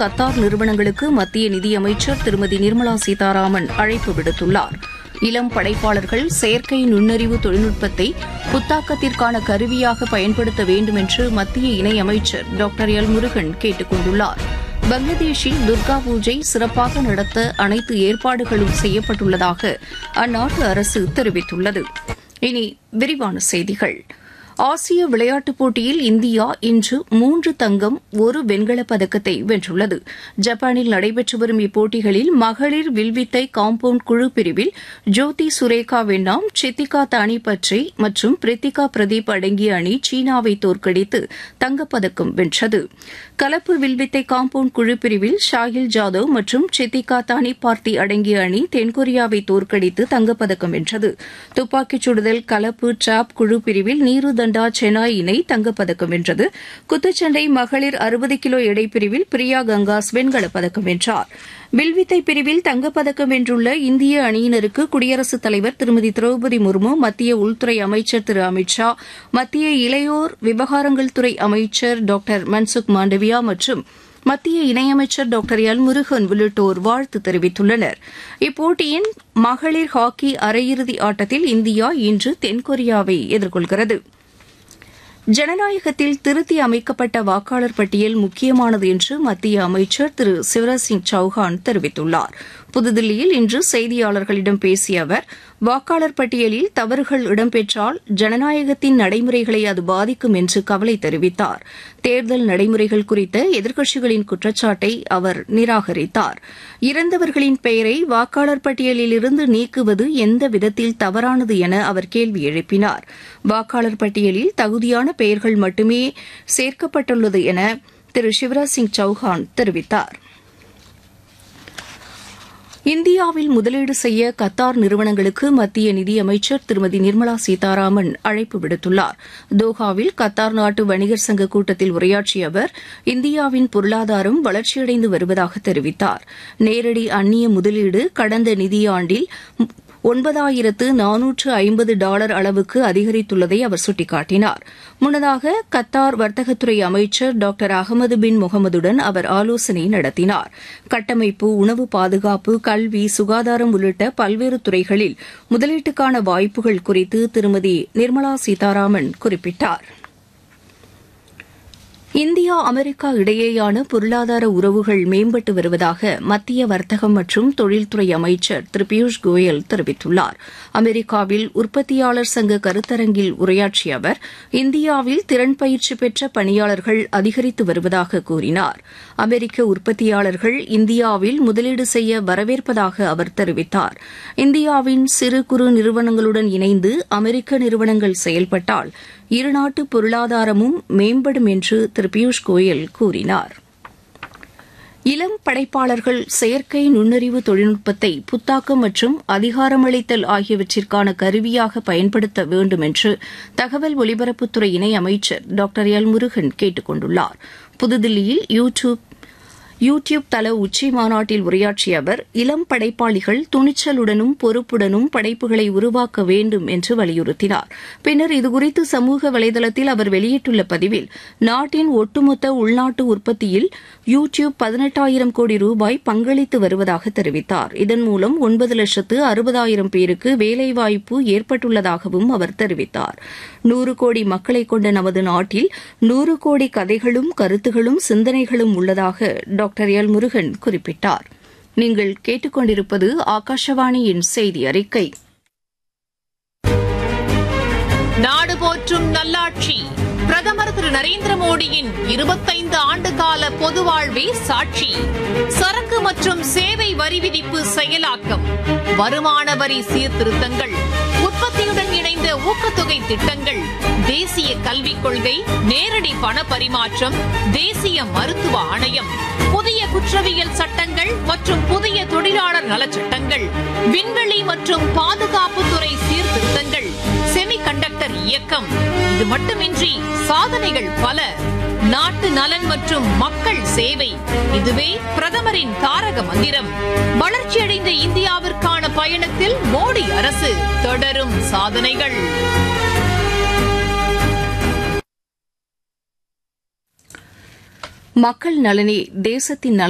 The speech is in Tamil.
கத்தார் நிறுவனங்களுக்கு மத்திய நிதியமைச்சர் திருமதி நிர்மலா சீதாராமன் அழைப்பு விடுத்துள்ளார் இளம் படைப்பாளர்கள் செயற்கை நுண்ணறிவு தொழில்நுட்பத்தை புத்தாக்கத்திற்கான கருவியாக பயன்படுத்த வேண்டும் என்று மத்திய இணையமைச்சர் டாக்டர் எல் முருகன் கேட்டுக் கொண்டுள்ளார் பங்களாதேஷில் துர்கா பூஜை சிறப்பாக நடத்த அனைத்து ஏற்பாடுகளும் செய்யப்பட்டுள்ளதாக அந்நாட்டு அரசு தெரிவித்துள்ளது இனி விரிவான செய்திகள் ஆசிய விளையாட்டுப் போட்டியில் இந்தியா இன்று மூன்று தங்கம் ஒரு வெண்கலப் பதக்கத்தை வென்றுள்ளது ஜப்பானில் நடைபெற்று வரும் இப்போட்டிகளில் மகளிர் வில்வித்தை காம்பவுண்ட் குழு பிரிவில் ஜோதி சுரேகா வெண்ணாம் சித்திகா தானிபட்ரி மற்றும் பிரித்திகா பிரதீப் அடங்கிய அணி சீனாவை தோற்கடித்து தங்கப்பதக்கம் வென்றது கலப்பு வில்வித்தை காம்பவுண்ட் குழு பிரிவில் ஷாஹில் ஜாதவ் மற்றும் சித்திகா தானி பார்த்தி அடங்கிய அணி தென்கொரியாவை தோற்கடித்து தங்கப்பதக்கம் வென்றது துப்பாக்கிச் சுடுதல் கலப்பு டிராப் குழு பிரிவில் நீரு தண்டா செனாய் இணை தங்கப்பதக்கம் வென்றது குத்துச்சண்டை மகளிர் அறுபது கிலோ எடைப்பிரிவில் பிரியா கங்காஸ் வெண்கலப் பதக்கம் வென்றார் வில்வித்தை பிரிவில் தங்கப்பதக்கம் வென்றுள்ள இந்திய அணியினருக்கு குடியரசுத் தலைவர் திருமதி திரௌபதி முர்மு மத்திய உள்துறை அமைச்சர் திரு அமித் ஷா மத்திய இளையோர் விவகாரங்கள் துறை அமைச்சர் டாக்டர் மன்சுக் மாண்டவியா மற்றும் மத்திய இணையமைச்சர் டாக்டர் எல் முருகன் உள்ளிட்டோர் வாழ்த்து தெரிவித்துள்ளனர் இப்போட்டியின் மகளிர் ஹாக்கி அரையிறுதி ஆட்டத்தில் இந்தியா இன்று தென்கொரியாவை எதிர்கொள்கிறது ஜனநாயகத்தில் திருத்தி அமைக்கப்பட்ட வாக்காளர் பட்டியல் முக்கியமானது என்று மத்திய அமைச்சர் திரு சிவராஜ் சிங் சௌஹான் தெரிவித்துள்ளார் புதுதில்லியில் இன்று செய்தியாளர்களிடம் பேசிய அவர் வாக்காளர் பட்டியலில் தவறுகள் இடம்பெற்றால் ஜனநாயகத்தின் நடைமுறைகளை அது பாதிக்கும் என்று கவலை தெரிவித்தார் தேர்தல் நடைமுறைகள் குறித்த எதிர்க்கட்சிகளின் குற்றச்சாட்டை அவர் நிராகரித்தார் இறந்தவர்களின் பெயரை வாக்காளர் பட்டியலில் இருந்து நீக்குவது எந்த விதத்தில் தவறானது என அவர் கேள்வி எழுப்பினார் வாக்காளர் பட்டியலில் தகுதியான பெயர்கள் மட்டுமே சேர்க்கப்பட்டுள்ளது என திரு சிவராஜ் சிங் சௌஹான் தெரிவித்தார் இந்தியாவில் முதலீடு செய்ய கத்தார் நிறுவனங்களுக்கு மத்திய நிதியமைச்சர் திருமதி நிர்மலா சீதாராமன் அழைப்பு விடுத்துள்ளார் தோஹாவில் கத்தார் நாட்டு வணிகர் சங்க கூட்டத்தில் உரையாற்றிய அவர் இந்தியாவின் பொருளாதாரம் வளர்ச்சியடைந்து வருவதாக தெரிவித்தார் நேரடி அந்நிய முதலீடு கடந்த நிதியாண்டில் ஒன்பதாயிரத்து நானூற்று ஐம்பது டாலர் அளவுக்கு அதிகரித்துள்ளதை அவர் சுட்டிக்காட்டினார் முன்னதாக கத்தார் வர்த்தகத்துறை அமைச்சர் டாக்டர் அகமது பின் முகமதுடன் அவர் ஆலோசனை நடத்தினார் கட்டமைப்பு உணவு பாதுகாப்பு கல்வி சுகாதாரம் உள்ளிட்ட பல்வேறு துறைகளில் முதலீட்டுக்கான வாய்ப்புகள் குறித்து திருமதி நிர்மலா சீதாராமன் குறிப்பிட்டார் இந்தியா அமெரிக்கா இடையேயான பொருளாதார உறவுகள் மேம்பட்டு வருவதாக மத்திய வர்த்தகம் மற்றும் தொழில்துறை அமைச்சர் திரு பியூஷ் கோயல் தெரிவித்துள்ளார் அமெரிக்காவில் உற்பத்தியாளர் சங்க கருத்தரங்கில் உரையாற்றிய அவர் இந்தியாவில் திறன் பயிற்சி பெற்ற பணியாளர்கள் அதிகரித்து வருவதாக கூறினார் அமெரிக்க உற்பத்தியாளர்கள் இந்தியாவில் முதலீடு செய்ய வரவேற்பதாக அவர் தெரிவித்தார் இந்தியாவின் சிறு குறு நிறுவனங்களுடன் இணைந்து அமெரிக்க நிறுவனங்கள் செயல்பட்டால் இருநாட்டு பொருளாதாரமும் மேம்படும் என்று திரு பியூஷ் கோயல் கூறினார் இளம் படைப்பாளர்கள் செயற்கை நுண்ணறிவு தொழில்நுட்பத்தை புத்தாக்கம் மற்றும் அதிகாரமளித்தல் ஆகியவற்றிற்கான கருவியாக பயன்படுத்த வேண்டும் என்று தகவல் ஒலிபரப்புத்துறை இணை அமைச்சர் டாக்டர் எல் முருகன் கேட்டுக் கொண்டுள்ளார் புதுதில்லியில் யூ டியூப் யூ டியூப் தள உச்சி மாநாட்டில் உரையாற்றிய அவர் இளம் படைப்பாளிகள் துணிச்சலுடனும் பொறுப்புடனும் படைப்புகளை உருவாக்க வேண்டும் என்று வலியுறுத்தினார் பின்னர் இதுகுறித்து சமூக வலைதளத்தில் அவர் வெளியிட்டுள்ள பதிவில் நாட்டின் ஒட்டுமொத்த உள்நாட்டு உற்பத்தியில் யூ டியூப் பதினெட்டாயிரம் கோடி ரூபாய் பங்களித்து வருவதாக தெரிவித்தார் இதன் மூலம் ஒன்பது லட்சத்து அறுபதாயிரம் பேருக்கு வேலைவாய்ப்பு ஏற்பட்டுள்ளதாகவும் அவர் தெரிவித்தார் நூறு கோடி மக்களை கொண்ட நமது நாட்டில் நூறு கோடி கதைகளும் கருத்துகளும் சிந்தனைகளும் உள்ளதாக டாக்டர் எல் முருகன் குறிப்பிட்டார் நீங்கள் கேட்டுக்கொண்டிருப்பது ஆகாஷவாணியின் செய்தி அறிக்கை நாடு போற்றும் நல்லாட்சி பிரதமர் திரு நரேந்திர மோடியின் இருபத்தைந்து ஆண்டு கால பொது வாழ்வே சாட்சி சரக்கு மற்றும் சேவை வரி விதிப்பு செயலாக்கம் வருமான வரி சீர்திருத்தங்கள் உற்பத்தியுடன் இணைந்த ஊக்கத்தொகை திட்டங்கள் தேசிய கல்விக் கொள்கை நேரடி பண பரிமாற்றம் தேசிய மருத்துவ ஆணையம் புதிய குற்றவியல் சட்டங்கள் மற்றும் புதிய தொழிலாளர் நலச்சட்டங்கள் விண்வெளி மற்றும் பாதுகாப்புத்துறை சீர்திருத்தங்கள் செமிகண்டக்டர் இயக்கம் இது மட்டுமின்றி சாதனைகள் பல நாட்டு நலன் மற்றும் மக்கள் சேவை இதுவே பிரதமரின் தாரக மந்திரம் வளர்ச்சியடைந்த இந்தியாவிற்கான பயணத்தில் மோடி அரசு தொடரும் சாதனைகள் மக்கள் நலனே தேசத்தின் நலன்